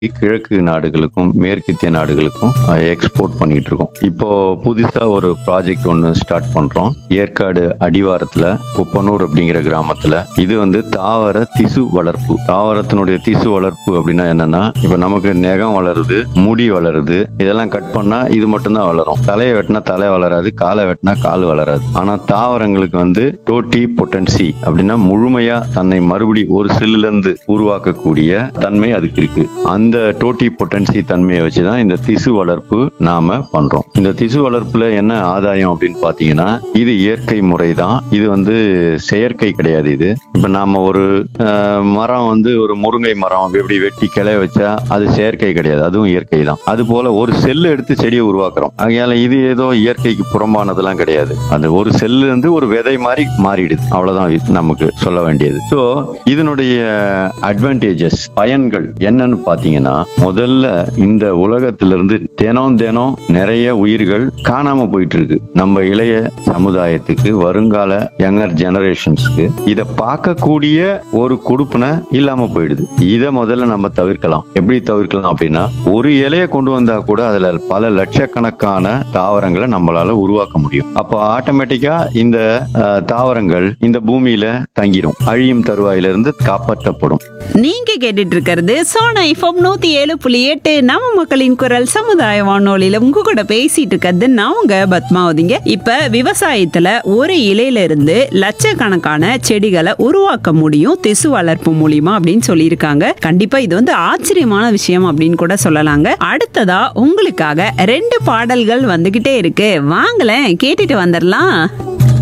கிழக்கு நாடுகளுக்கும் மேற்கத்திய நாடுகளுக்கும் எக்ஸ்போர்ட் பண்ணிட்டு இருக்கோம் இப்போ புதுசா ஒரு ப்ராஜெக்ட் ஒன்று ஸ்டார்ட் பண்றோம் ஏற்காடு அடிவாரத்துல குப்பனூர் அப்படிங்கிற கிராமத்துல இது வந்து தாவர திசு வளர்ப்பு தாவரத்தினுடைய திசு வளர்ப்பு அப்படின்னா என்னன்னா இப்ப நமக்கு நெகம் வளருது முடி வளருது இதெல்லாம் கட் பண்ணா இது மட்டும்தான் வளரும் தலையை வெட்டினா தலை வளராது காலை வெட்டினா கால் வளராது ஆனா தாவரங்களுக்கு வந்து டோட்டி பொட்டன்சி அப்படின்னா முழுமையா தன்னை மறுபடி ஒரு செல்லுல இருந்து உருவாக்கக்கூடிய தன்மை அதுக்கு இருக்கு அந்த டோட்டி பொட்டன்சி தன்மையை வச்சுதான் இந்த திசு வளர்ப்பு நாம பண்றோம் இந்த திசு வளர்ப்புல என்ன ஆதாயம் அப்படின்னு பாத்தீங்கன்னா இது இயற்கை முறை தான் இது வந்து செயற்கை கிடையாது இது இப்ப நாம ஒரு அஹ், மரம் வந்து ஒரு முருங்கை மரம் எப்படி வெட்டி கிளை வச்சா அது செயற்கை கிடையாது அதுவும் இயற்கை தான் அது போல ஒரு செல்லு எடுத்து செடியை உருவாக்குறோம் ஆகையால இது ஏதோ இயற்கைக்கு புறம்பானதெல்லாம் கிடையாது அந்த ஒரு செல்லு வந்து ஒரு விதை மாதிரி மாறிடுது அவ்வளவுதான் இது நமக்கு சொல்ல வேண்டியது ஸோ இதனுடைய அட்வான்டேஜஸ் பயன்கள் என்னன்னு பாத்தீங்கன்னா முதல்ல இந்த உலகத்திலிருந்து தினம் தினம் நிறைய உயிர்கள் காணாம போயிட்டு இருக்கு நம்ம இளைய சமுதாயத்துக்கு வருங்கால யங்கர் ஜெனரேஷன்ஸ்க்கு இத பார்க்கக்கூடிய ஒரு கொடுப்பனை இல்லாம போயிடுது இத முதல்ல நம்ம தவிர்க்கலாம் எப்படி தவிர்க்கலாம் அப்படின்னா ஒரு இலைய கொண்டு வந்தா கூட அதுல பல லட்சக்கணக்கான தாவரங்களை நம்மளால உருவாக்க முடியும் அப்போ ஆட்டோமேட்டிக்கா இந்த அஹ், தாவரங்கள் இந்த பூமியில தங்கிடும் அழியும் தருவாயிலிருந்து காப்பாற்றப்படும் நீங்க கேட்டுட்டு இருக்கிறது சோனா எஃப்எம் நூத்தி ஏழு புள்ளி எட்டு நம்ம மக்களின் குரல் சமுதாய வானொலியில உங்க கூட பேசிட்டு இருக்கிறது நான் உங்க பத்மாவதிங்க இப்ப விவசாயத்துல ஒரு இலையில இருந்து லட்சக்கணக்கான செடிகளை உருவாக்க முடியும் திசு வளர்ப்பு மூலியமா அப்படின்னு சொல்லியிருக்காங்க கண்டிப்பா இது வந்து ஆச்சரியமான விஷயம் அப்படின்னு கூட சொல்லலாங்க அடுத்ததா உங்களுக்காக ரெண்டு பாடல்கள் வந்துகிட்டே இருக்கு வாங்களேன் கேட்டுட்டு வந்துடலாம்